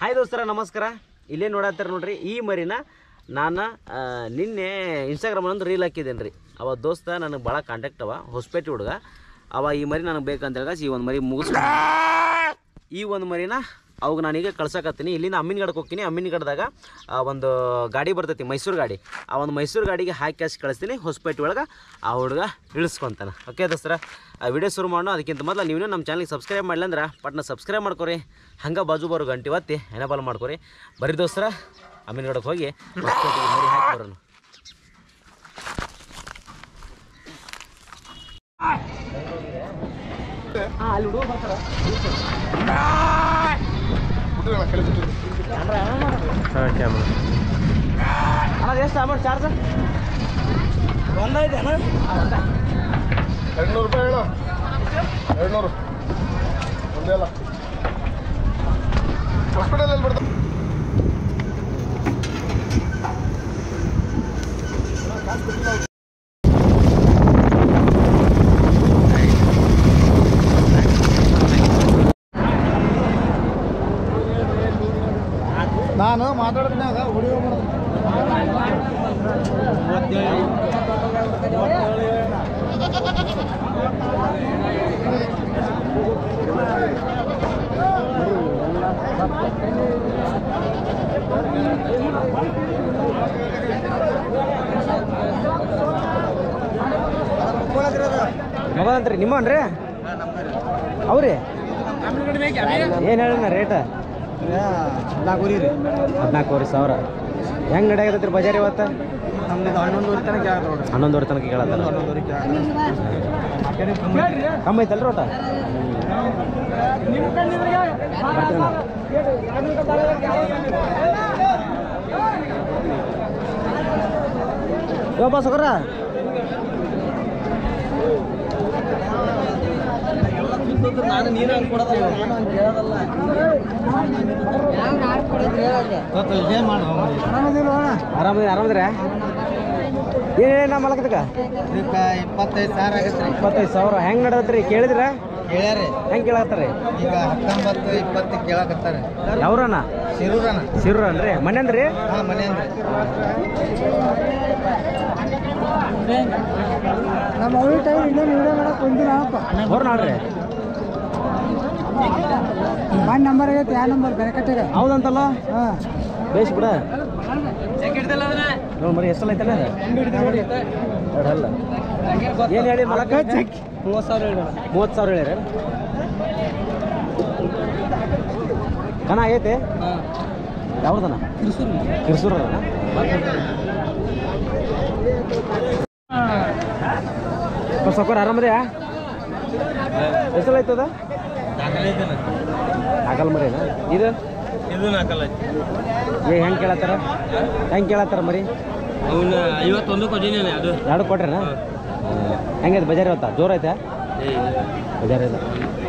Hi ದೋಸ್ತರ ನಮಸ್ಕಾರ ಇಲ್ಲೇ ನೋಡತ್ತಾರ ನೋಡ್ರಿ ಈ ಮರಿನ ನಾನು ಆ, ನಿನ್ನೆ ಇನ್ಸ್ಟಾಗ್ರಾಮಲ್ಲಿ ರೀಲ್ ಹಾಕಿದ್ದೇನೆ ರೀ ಅವ ದೋಸ್ತ ನನಗೆ ಭಾಳ ಕಾಂಟ್ಯಾಕ್ಟ್ ಅವ ಹೊಸಪೇಟೆ ಹುಡುಗ ಅವ ಈ ಮರಿ ನನಗೆ ಬೇಕಂತ ಹೇಳಿ ಈ ಒಂದು ಮರಿ ಮುಗಿಸ್ ಈ ಒಂದು ಮರಿನ ಅವಾಗ ನಾನೀಗ ಕಳ್ಸಕತ್ತೀನಿ ಇಲ್ಲಿಂದ ಅಮ್ಮಿನಗಡಕ್ಕೆ ಹೋಗ್ತೀನಿ ಅಮ್ಮಿನಗಡದಾಗ ಆ ಒಂದು ಗಾಡಿ ಬರ್ತೈತಿ ಮೈಸೂರು ಗಾಡಿ ಆ ಒಂದು ಮೈಸೂರು ಗಾಡಿಗೆ ಹಾಕಿ ಕ್ಯಾಶ್ ಕಳಿಸ್ತೀನಿ ಹೊಸಪೇಟೆ ಒಳಗೆ ಆ ಹುಡುಗ ಇಳಿಸ್ಕೊಂತಾನೆ ಓಕೆ ದೋಸ್ತರ ಆ ವಿಡಿಯೋ ಶುರು ಮಾಡೋಣ ಅದಕ್ಕಿಂತ ಮೊದಲು ನೀವು ನಮ್ಮ ಚಾನಲ್ಗೆ ಸಬ್ಸ್ಕ್ರೈಬ್ ಮಾಡಲಿ ಅಂದ್ರೆ ಪಟ್ನ ಸಬ್ಸ್ಕ್ರೈಬ್ ಮಾಡ್ಕೊರಿ ಹಂಗೆ ಬಾಜು ಬರೋ ಗಂಟೆ ಒತ್ತಿ ಎನಬಲ್ ಮಾಡ್ಕೊರಿ ಬರೀ ದೋಸ್ತರ ಅಮ್ಮಿನಗಡಕ್ಕೆ ಹೋಗಿ ಹೊಸಪೇಟೆಗೆ ಮರಿ ಹಾಕಿ ಬರೋಣ ಹಾಂ ಅಲ್ಲಿ ಹುಡುಗ ಬರ್ತಾರ ಅಣ್ಣ ಎಷ್ಟು ಅಮೌಂಟ್ ಚಾರ್ಜ್ ಒಂದೈತೆ ಅಣ್ಣ ಎರಡ್ನೂರು ರೂಪಾಯಿ ಹೇಳು ಎರಡ್ನೂರು ಒಂದೇ ಅಲ್ಲ ಹಾಸ್ಪಿಟಲಲ್ಲಿ ಬಿಡ್ತಾ ನಾನು ಮಾತಾಡ್ತೀನಾಗ ಹುಡುಗ ಮಗಂತ್ರಿ ನಿಮ್ಮನ್ರಿ ಅವ್ರಿ ಏನು ಹೇಳ ರೇಟ್ ನಾಲ್ಕೂರಿ ರೀ ಹದಿನಾಲ್ಕೂವರೆ ಸಾವಿರ ಹೆಂಗೆ ನಡೆಯಕತ್ತೈತ್ರಿ ಬಜಾರ್ ಇವತ್ತು ನಮ್ದು ಹನ್ನೊಂದುವರೆ ತನಕ ಯಾರು ನೋಡ್ರಿ ಹನ್ನೊಂದುವರೆ ತನಕ ಕೇಳತ್ತಾರ ಹನ್ನೊಂದುವರೆ ಕಮ್ಮಿ ಐತಲ್ರಿ ಒಟ್ಟ ಬರ್ತೀವಿ ನಾವು. ಯಪ್ಪ ಸಗರ ನಾನು ನೀರು ಹಂಗೆ ಕೊಡೋದಲ್ಲ ಆರಾಮದಿ ಆರಾಮದ್ರಿ ಏನೇನು ನಮ್ಮ ಮಲಕದಕ್ಕ ಇದಕ್ಕೆ ಇಪ್ಪತ್ತೈದು ಸಾವಿರ ಆಗತ್ತೆ ರೀ ಇಪ್ಪತ್ತೈದು ಸಾವಿರ ಹೆಂಗೆ ನಡೆದತ್ರಿ ಕೇಳಿದ್ರ ಹೇಳ್ಯಾರಿ ಹೆಂಗೆ ಕೇಳತ್ತಾರ ಈಗ ಹತ್ತೊಂಬತ್ತು ಇಪ್ಪತ್ತು ಕೇಳಕತ್ತಾರೆ ಯಾವ್ರಣ್ಣ ಶಿರೂರನ ಸಿರ್ರನ್ರಿ ಮನೆಯಂದ್ರಿ ಹಾಂ ಮನೆ ಅಂದ್ರೆ ನಮ್ಮ ಅವ್ರ ಟೈಮ್ ಇನ್ನೂ ವಿಡಿಯೋ ಮಾಡಕ್ಕೆ ಬಂದಿಲ್ಲಪ್ಪ ಅವ್ರು ನೋಡ್ರಿ ಮನ್ ನಂಬರ್ ಆಗೈತೆ ಯಾವ ನಂಬರ್ ಬೇರೆ ಕಟ್ಟಿಗೆ ಹೌದಂತಲ್ಲ ಹಾಂ ಬೇಸ್ ಬಿಡ ನೋಡಿ ಮರಿ ಎಷ್ಟಲ್ಲ ಐತಲ್ಲ ಎರಡಲ್ಲ ಏನು ಹೇಳಿ ಮಲಕ ಮೂವತ್ತು ಸಾವಿರ ಹೇಳಿ ಮೂವತ್ತು ಸಾವಿರ ಹೇಳಿರ ಕಣ ಆಗೈತೆ ಹಾಂ ಯಾವ್ದನ ಕಿರ್ಸೂರು ಕಿರ್ಸೂರ ಸೊಕ್ಕರ್ ಆರಾಮದ್ಯಾ ಎಷ್ಟಲ್ಲ ಐತದ ಆಗಲ್ಲ ಮರಿನ ಇದು ಇದು ನಾಲ್ಕಲ್ಲ ಏ ಹೆಂಗೆ ಕೇಳತ್ತಾರ ಹೆಂಗೆ ಕೇಳತ್ತಾರ ಮರಿ ಅವನು ಐವತ್ತೊಂದು ಕೊಟ್ಟಿನಿ ಅದು ಎರಡು ಕೊಟ್ರೇನ ಹೆಂಗೈತೆ ಬಜಾರ್ ಇವತ್ತ ಜೋರ್ ಐತೆ ಬಜಾರ್ ಇಲ್ಲ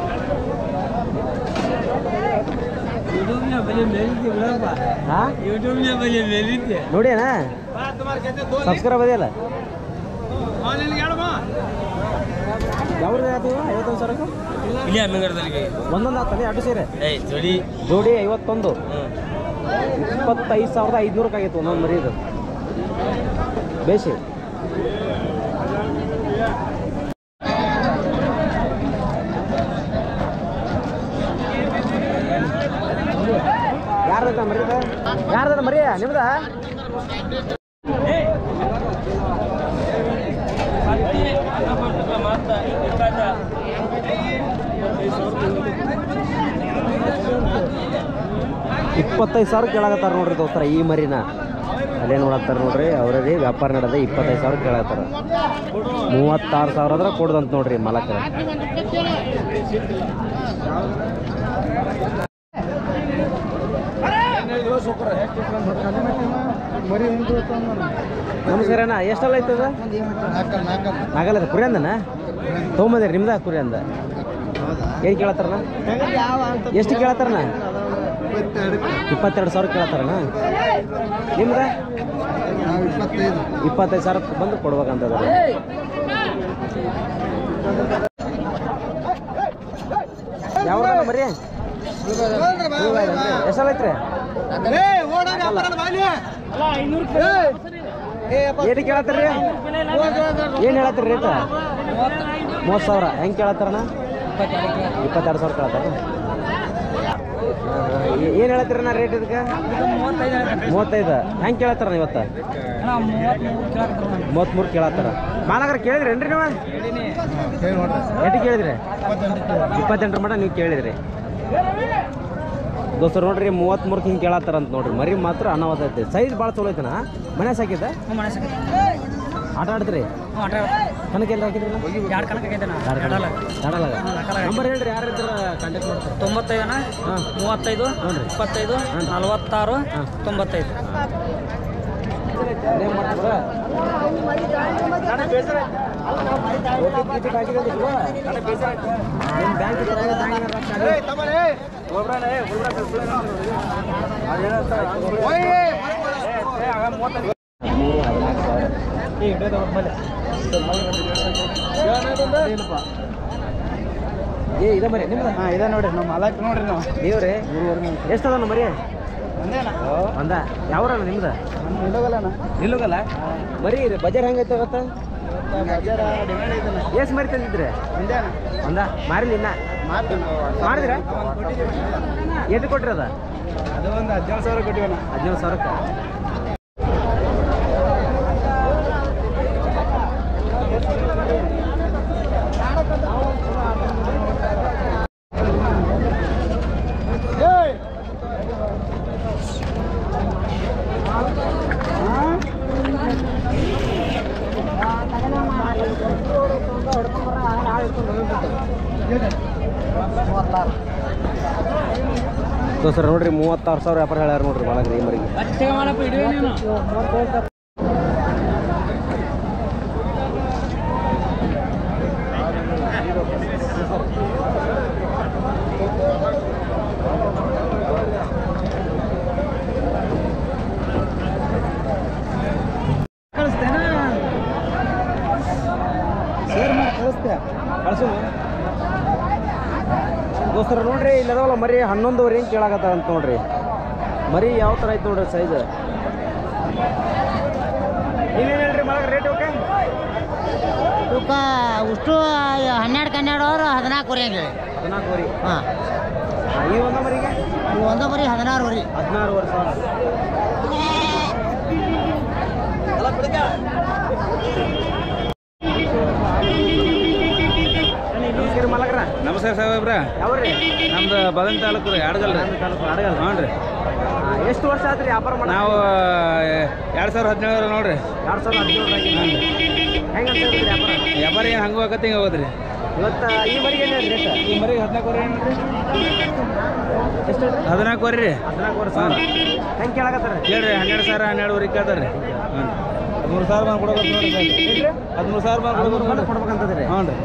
ಯೂಟ್ಯೂಬ್ನ ಬಲಿ ಮೇಲಿದ್ದೆ ಬಿಡಪ್ಪ ಹಾಂ ಯೂಟ್ಯೂಬ್ನ ಬಲಿ ಮೇಲಿದ್ದೆ ನೋಡಿಯನ ಸಬ್ಸ್ಕ್ರೈಬ್ ಅದೆಯಲ್ಲ ಯಾವ್ದು ಅದು ಐವತ್ತೊಂದು ಸಾವಿರಕ್ಕೆ ಇಲ್ಲಿ ಅಮ್ಮಿಗಡದಲ್ಲಿ ಒಂದೊಂದು ಆಗ್ತದೆ ಎರಡು ಸೇರೆ ಏಯ್ ಜೋಡಿ ಜೋಡಿ ಐವತ್ತೊಂದು ಇಪ್ಪತ್ತೈದು ಸಾವಿರದ ಐದುನೂರಕ್ಕೆ ಆಗೈತೆ ಒಂದೊಂದು ಮರಿ ಇದು ಬೇಸಿ ಯಾರ್ದ ಮರಿದ ಯಾರ್ದ ಮರಿ ನಿಮ್ದ ಇಪ್ಪತ್ತೈದು ಸಾವಿರ ಕೇಳಾಕತ್ತಾರ ನೋಡ್ರಿ ದೋಸ್ತರ ಈ ಮರಿನ ಅಲ್ಲೇ ನೋಡತ್ತಾರ ನೋಡ್ರಿ ಅವರೇ ರೀ ವ್ಯಾಪಾರ ನಡೆದ ಇಪ್ಪತ್ತೈದು ಸಾವಿರ ಕೇಳತ್ತಾರ ಮೂವತ್ತಾರು ಸಾವಿರ ಆದ್ರೆ ಕೊಡ್ದಂತ ನೋಡ್ರಿ ಮಲಕ ಮರಿ ನಮಸ್ಕಾರ ಅಣ್ಣ ಎಷ್ಟಲ್ಲ ಐತದ ನಾಲ್ಕಲ್ಲ ನಾಲ್ಕಲ್ಲ ಆಗಲ್ಲ ಕುರಿ ಅಂದನ ತೊಗೊಂಬಂದಿರಿ ನಿಮ್ದ ಕುರಿ ಅಂದ ಹೌದಾ ಏನು ಕೇಳತ್ತಾರಣ ಎಷ್ಟು ಕೇಳತ್ತಾರಣ ಇಪ್ಪತ್ತೆರಡು ಇಪ್ಪತ್ತೆರಡು ಸಾವಿರ ಕೇಳತ್ತಾರಣ ನಿಮ್ದ ನಾವು ಇಪ್ಪತ್ತೈದು ಇಪ್ಪತ್ತೈದು ಸಾವಿರ ಬಂದು ಕೊಡ್ಬೇಕಂತ ಯಾವ ಮರಿ ಎಷ್ಟಲ್ಲ ಐತ್ರಿ ಏಟಿ ಕೇಳತ್ತೀರಿ ಏನು ಹೇಳತ್ತೀರಿ ರೇಟ್ ಮೂವತ್ತು ಸಾವಿರ ಹೆಂಗೆ ಕೇಳತ್ತಾರಣ ಇಪ್ಪತ್ತೆರಡು ಸಾವಿರ ಕೇಳತ್ತಾರ ಏನು ಹೇಳತ್ತೀರಣ್ಣ ರೇಟ್ ಇದಕ್ಕೆ ಮೂವತ್ತೈದು ಹೆಂಗೆ ಕೇಳತ್ತಾರ ಇವತ್ತು ಮೂವತ್ತ್ಮೂರು ಕೇಳತ್ತಾರ ಮಾಲಾಗರ ಕೇಳಿದ್ರೇನ್ರಿ ನೀವು ಎಷ್ಟು ಕೇಳಿದ್ರಿ ಇಪ್ಪತ್ತೆಂಟರ ಮಟ ನೀವು ಕೇಳಿದ್ರಿ ದೋಸ್ತರು ನೋಡ್ರಿ ಮೂವತ್ತ್ಮೂರಕ್ಕೆ ಹಿಂಗೆ ಕೇಳತ್ತಾರ ಅಂತ ನೋಡ್ರಿ ಮರಿ ಮಾತ್ರ ಅನಾವತ ಐತಿ ಸೈಜ್ ಭಾಳ ಚಲೋ ಐತನ ಮನೆ ಸಾಕಿದ್ದ ಆಟ ಆಡ್ತೀರಿ ಕಣಕ್ಕೆ ಎಲ್ಲ ಹಾಕಿದ್ರಿ ಆಡಲಾಗ ನಂಬರ್ ಹೇಳ್ರಿ ಯಾರು ಇದ್ರ ಕಾಂಟ್ಯಾಕ್ಟ್ ಮಾಡ್ತಾರೆ ತೊಂಬತ್ತೈದನ ಹಾಂ ಮೂವತ್ತೈದು ಹ್ಞೂ ರೀ ಇಪ್ಪತ್ತೈದು ನಲವತ್ತಾರು ಹಾಂ. ತೊಂಬತ್ತೈದು ಏನ್ ಮಾಡ್ತೀರ? ಏನ್ ಬ್ಯಾಂಕ್ ಇದ್ರೆ ಬ್ಯಾಂಕ್ ಇದ್ರೆ ಏ ಇದೆ ಮರಿ ನಿಮ್ದು ಹಾಂ ಇದೆ ನೋಡ್ರಿ ನಮ್ಮ ಮಾಲಕ್ ನೋಡ್ರಿ ನಾವು ನೀವ್ರಿ ಎಷ್ಟದ ಮರಿ ಒಂದ ಯಾವ್ರಣ್ಣ ನಿಮ್ದು ಇಲ್ಲೋಗಲ್ಲಣ್ಣ ನಿಲ್ಲುಗಲ್ಲ ಮರಿ ಬಜಾರ್ ಹೆಂಗೈತೆ ಇವತ್ತ ಬಜಾರ ಡಿಮ್ಯಾಂಡ್ ಐತಣ್ಣ ಎಷ್ಟು ಮರಿ ತಂದಿದ್ರಿ ಒಂದೇ ಅಣ್ಣ ಒಂದ ಮಾರಿಲ್ಲ ಇನ್ನ ಮಾತು ಮಾಡಿದ್ರ ಎಷ್ಟು ಕೊಟ್ರಿ ಅದ ಅದು ಒಂದು ಹದಿನೇಳು ಸಾವಿರ ಕೊಟ್ಟಿವಣ್ಣ ಹದಿನೇಳು ಸಾವಿರಕ್ಕೆ ದೋಸ್ತರ ನೋಡ್ರಿ ಮೂವತ್ತಾರು ಸಾವಿರ ವ್ಯಾಪಾರ ಹೇಳ್ಯಾರ ನೋಡ್ರಿ ಮಾಲಕ್ರಿ ಈ ಮರಿಗೆ ಕಳಿಸ್ತೇನ ಶೇರ್ ಮಾಡಿ ಕಳಿಸ್ತೇ ಕಳ್ಸು ದೋಸ್ತರ ನೋಡ್ರಿ ಇಲ್ಲಿ ಅದಾವಲ್ಲ ಮರಿ ಹನ್ನೊಂದುವರೆ ಹಿಂಗೆ ಕೇಳಾಕತ್ತಾರ ಅಂತ ನೋಡ್ರಿ ಮರಿ ಯಾವ ಥರ ಐತೆ ನೋಡ್ರಿ ಸೈಜ್ ನೀವೇನು ಹೇಳ್ರಿ ಮಾಲಕ್ ರೇಟ್ ಓಕೆ ಇವಕ್ಕ ಉಷ್ಟು ಹನ್ನೆರಡು ಹನ್ನೆರಡು ಅವ್ರು ಹದಿನಾಲ್ಕು ವರೆ ಹೇಳಿ ಹದಿನಾಲ್ಕು ವರಿ ಹಾಂ ಈ ಒಂದು ಮರಿಗೆ ಇವು ಒಂದ ಬರೀ ಹದಿನಾರು ವರೆ ಹದಿನಾರು ವರ್ಷ ನಮಸ್ಕಾರ ಮಾಲಕ್ರ ನಮಸ್ಕಾರ ಸಾಹೇಬ್ರ ಯಾವ್ರಿ ನಮ್ದು ಬದನ್ ತಾಲೂಕು ರೀ ಅಡ್ಗಲ್ ರೀ ತಾಲೂಕು ಅಡಗಲ್ ಹ್ಞೂ ರೀ ಎಷ್ಟು ವರ್ಷ ಆತ್ರಿ ವ್ಯಾಪಾರ ಮಾಡಿ ನಾವು ಎರಡು ಸಾವಿರ ಹದಿನೇಳು ನೋಡ್ರಿ ಎರಡು ಸಾವಿರದ ಹದಿನೇಳು ಹೆಂಗೆ ಅಂತ ಹೇಳಿದ್ರಿ ವ್ಯಾಪಾರ ವ್ಯಾಪಾರ ಏನು ಹಂಗೆ ಹೋಗತ್ತೆ ಹಿಂಗೆ ಹೋಗೋದ್ರಿ ಇವತ್ತು ಈ ಮರಿಗೆ ಏನು ರೇಟ್ ಈ ಮರಿಗೆ ಹದಿನಾಲ್ಕು ವರೆ ನೋಡ್ರಿ ಎಷ್ಟು ಹದಿನಾಲ್ಕು ವರೆ ರೀ ಹದಿನಾಲ್ಕು ವರ್ಷ ಹೆಂಗೆ ಕೇಳಕತ್ತಾರ ಕೇಳ್ರಿ ಹನ್ನೆರಡು ಸಾವಿರ ಹನ್ನೆರಡು ವರೆ ಕೇಳ್ತಾರೆ ರೀ ಹ್ಞೂ ಹದಿಮೂರು ಸಾವಿರ ಬಂದು ಕೊಡೋದು ನೋಡ್ರಿ ಹದಿಮೂರು ಸಾವಿರ ಬಂದು ಕೊಡೋದು ಬಂದು ನೋಡ್ರಿ ಕೊಡ್ಬೇಕಂತದ್ರಿ ಹ್ಞೂ ರೀ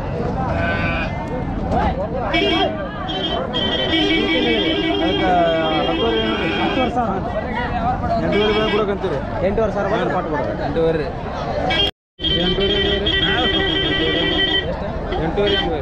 ಅದಕ್ಕೆ ಹತ್ತುವರೆ ನೋಡ್ರಿ ಹತ್ತುವರೆ ಸಾವಿರ ಎಂಟೂವರೆ ಬಂದು ಕೊಡೋಕಂತೀರಿ ಎಂಟೂವರೆ ಸಾವಿರ ಬಂದ್ರೆ ಕೊಟ್ಟು ಬಿಡ್ರಿ ಎಂಟೂವರೆ ರೀ ಎಂಟೂವರೆ ಎಂಟೂವರೆ ಎಂಬುವರೆ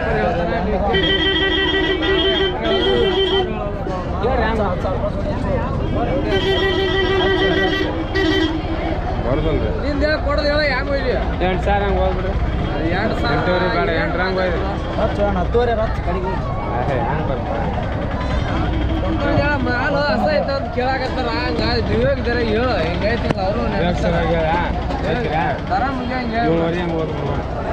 ಬರೋದಲ್ರಿ ಎಂಟು ಸಾವಿರ ಹಂಗೆ ಹೋಗ್ಬಿಡ್ರಿ ಎಂಟೂವರೆ ಬೇಡ ಎಂಟು ಹಂಗೆ ಹೋಯ್ರಿ ಹತ್ತು ಹತ್ತುವರೆ ಹತ್ತು ಕಡೆಗೆ ಹಂಗೆ ಬರ್ತಾರೆ ಏಳುವರೆ ಹಂಗೆ ಹೋಗ್ಬಿಡ್ರಿ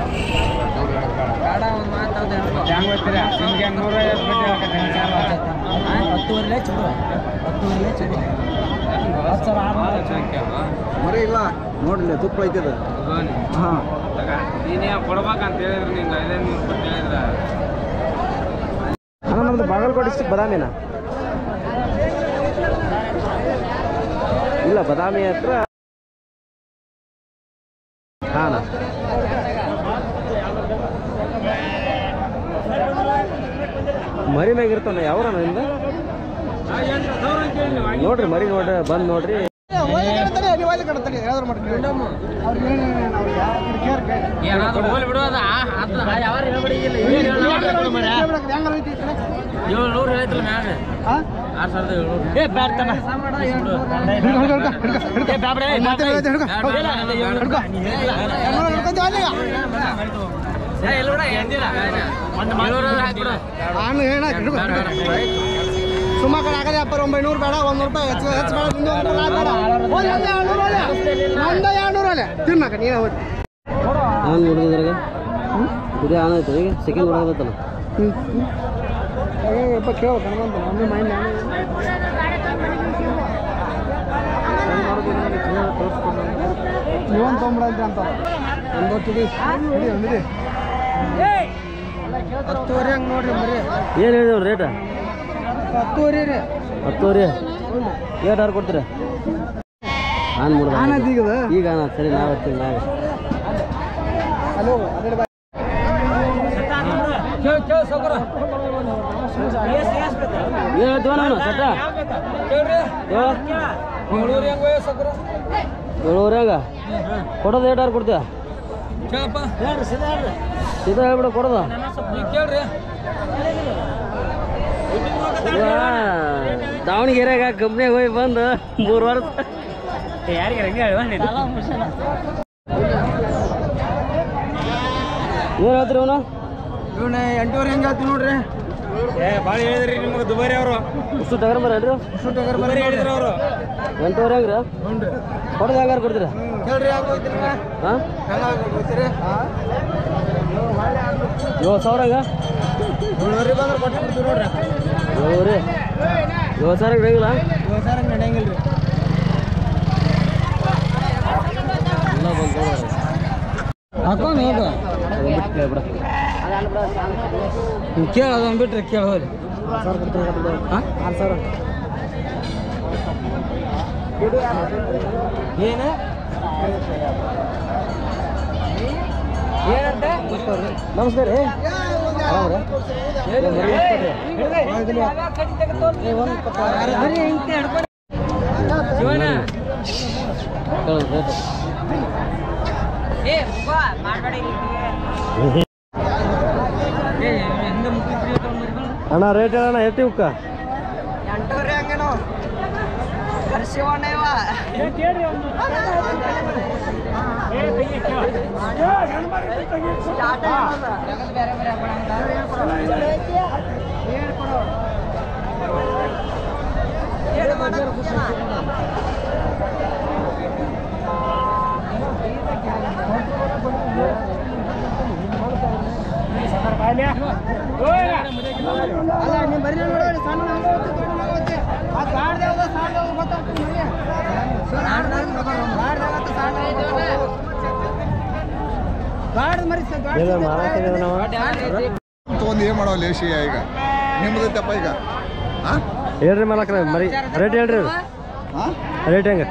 ಹೆಂಗೆ ಹೋಗ್ತೀರಾ ನಿಮ್ಗೆ ಹೆಂಗೆ ನೂರೈವತ್ತು ಬಡ್ಡಿ ಹಾಕತ್ತೆ ಹತ್ತುವರೆ ಚಲೋ ಹತ್ತುವರೆ ಚಲೋ ಹತ್ತು ಸಾವಿರ ಮರಿ ಇಲ್ಲ ನೋಡ್ರಿ ತುಪ್ಪ ಐತದ ಹಾಂ ನೀನೇ ಕೊಡ್ಬೇಕಂತ ಹೇಳಿದ್ರು ನಿಂಗೆ ಐದೈದು ನೂರು ರೂಪಾಯಿ ಹೇಳಿದ್ರ ಅಣ್ಣ ನಮ್ದು ಬಾಗಲಕೋಟೆ ಡಿಸ್ಟಿಕ್ ಬದಾಮಿನ ಇಲ್ಲ ಬದಾಮಿ ಹತ್ರ ಹಾಂ ಮರಿ ಮ್ಯಾಗ ಇರ್ತಾನ ಯಾವ್ರಣ್ಣ ನಿಮ್ದು ನೋಡ್ರಿ ಮರಿ ನೋಡ್ರಿ ಬಂದ್ ನೋಡ್ರಿ ಏನಾದ್ರು ಹೋಲ್ ಬಿಡೋದ ಯಾವ ಹೇಳ್ಬಿಡಿ ಏಳ್ನೂರು ಹೇಳ್ತಿಲ್ಲ ಮ್ಯಾಗ ಆರು ಸಾವಿರದ ಏಳ್ನೂರು ಏ ಬ್ಯಾಡ್ ತಮ್ಮ ಏ ಬ್ಯಾಬ್ರೆ, ಏ ಬ್ಯಾಬ್ರೆ. ಏ, ಇಲ್ಲ ಬಿಡ, ಎಂದಿಲ್ಲ. ಒಂದು ಮಾನೂರು ಹಾಕ್ಬಿಡು. ಸುಮ್ಮ ಕಡೆ ಹಾಕದೆ ಅಪ್ಪರ ಒಂಬೈನೂರು ಬೇಡ ಒಂದ್ ರೂಪಾಯಿ ಹೆಚ್ಚು ಹೆಚ್ಚು ಬೇಡ ನಿಂದು ಒಂದು ರೂಪಾಯಿ ಬೇಡ ಒಂದ್ ಒಂದು ಎರಡ್ನೂರು ಅಲ್ಲೇ ನಂದು ಎರಡ್ನೂರು ಅಲ್ಲೇ ತಿನ್ನಕ ನೀನು ಹೋಗಿ ಆನ್ ಹೊಡೆದ್ರಾಗ ಇದು ಆನ್ ಆಯ್ತು ಈಗ ಸೆಕೆಂಡ್ ಹೊಡೆದತ್ತಲ್ಲ ಯಪ್ಪ ಕೇಳು ಕಣ್ಬಂತ ಮಮ್ಮಿ ಮೈಂಡ್ ನೀವೊಂದು ತೊಗೊಂಬಿಡಂತೆ ಅಂತ ಒಂಬತ್ತು ಹಿಡಿ ಹಿಡಿ ಹಿಡಿ ಹತ್ತುವರೆ ಹಂಗೆ ನೋಡ್ರಿ ಮರಿ ಏನು ಹೇಳಿದೆವು ರೇಟ ಹತ್ತುವರೆ ರೀ ಹತ್ತುವರೆ ಏಟ್ ಆರು ಕೊಡ್ತೀರಾ ಆನ್ ಆನ್ ಮಾಡಿದ ಐತಿ ಈಗ ಅದು. ಈಗ ಆನ್ ಆಯ್ತು. ಸರಿ ನಾವು ಹಚ್ತೀನಿ ನಾವೇ ಹಲೋ ಅದೇ ಬಾ ಏನು ಹೇಳ್ತೀವ ನಾನು ಸಟ್ಟ ಏಳುವರೆ ಹಂಗ ಕೊಡೋದು ಏಟ್ ಆರು ಕೊಡ್ತೀಯ ಸೀದಾ ಹೇಳ್ಬಿಡ ಕೊಡೋದು ಈಗ ದಾವಣಗೆರೆಗೆ ಕಂಪ್ನಿಯಾಗ ಹೋಗಿ ಬಂದು ಮೂರು ವರ್ಷ ಯಾರಿಗೆ ಹಂಗೆ ಏನು ಹೇಳ್ತೀರಿ ಅವನು ಇವನ ಎಂಟೂವರೆ ಹೆಂಗೆ ಹೇಳ್ತೀವಿ ನೋಡ್ರಿ ಭಾಳ ಹೇಳಿದ್ರಿ ನಿಮ್ಗೆ ದುಬಾರಿ ಅವರು ಇಷ್ಟು ಟಗರ್ ಬರಲ್ರಿ ದುಬಾರಿ ಹೇಳಿದ್ರು ಅವರು ಎಂಟೂವರೆ ಹೆಂಗ್ರಿ ಕೊಡೋದು ಹೆಂಗಾರು ಕೊಡ್ತೀರಾ ಕೇಳ್ರಿ ಯಾಕೆ ಹೋಗ್ತೀರಿ ಹಾಂ ಹೆಂಗೆ ಹೋಗ್ತೀರಿ ಏಳು ಸಾವಿರ ಹಂಗ ಏಳುವರೆ ಬಂದ್ರೆ ಕೊಟ್ಟು ಬಿಡ್ತೀವಿ ನೋಡ್ರಿ ಏಳುವರೆ ಏಳು ಸಾವಿರ ಹಿಡಿಯಂಗಿಲ್ಲ ಏಳು ಸಾವಿರ ನಡೆಯಂಗಿಲ್ಲ ರೀ ಎಲ್ಲ ಬಂದು ನೋಡೋರು ಹಾಕೊಂಡು ಹೋಗು ಅದನ್ನ ಬಿಟ್ಟು ಕೇಳ್ಬಿಡ ಕೇಳ ಅದನ್ನ ಬಿಟ್ರೆ ಕೇಳ ಹೋಗಿ ಹಾಂ ಆರು ಸಾವಿರ ಏನು ಏನಂತ ನಮಸ್ಕಾರ ರೀ ಆರಾಮ್ರಿ ಅಣ್ಣ ರೇಟ್ ಹೇಳಣ್ಣ ಎಷ್ಟು ಇವಕ್ಕ ಎಂಟೂವರೆ ಹಂಗೇನೋ ಹರ್ಷಿವಣ್ಣ ಇವ ಅಲ್ಲ ನೀವು ಬರೀ ನೋಡಿ ಸಣ್ಣ ಆ ಗಾಡ್ದೆ ಯಾವ್ದೋ ಸಣ್ಣ ಯಾವ್ದೋ ಗೊತ್ತಾಗ್ತದೆ ಗಾಡ್ ಮರಿ ಏನು ಮಾರಾಟ ನಾವು ತೊಗೊಂಡು ಏನು ಮಾಡೋ ಲೇಸಿ ಈಗ ನಿಮ್ಮದೈತಪ್ಪ ಈಗ ಹಾಂ ಹೇಳ್ರಿ ಮಾಲಕ್ರ ಮರಿ ರೇಟ್ ಹೇಳ್ರಿ ಹಾಂ ರೇಟ್ ಹೆಂಗೆ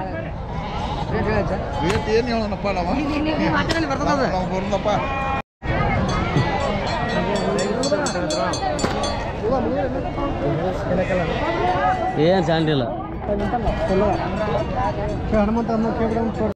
ರೇಟ್ ಏನು ಹೇಳೋಣಪ್ಪ ನಾವು ನಾವು ಬರೋದಪ್ಪ ಏನು ಚಾಂಡಿಲ್ಲ ಹನುಮಂತ ಅನ್ನೋ ಕೇಳ್ಬಿಡೋಣ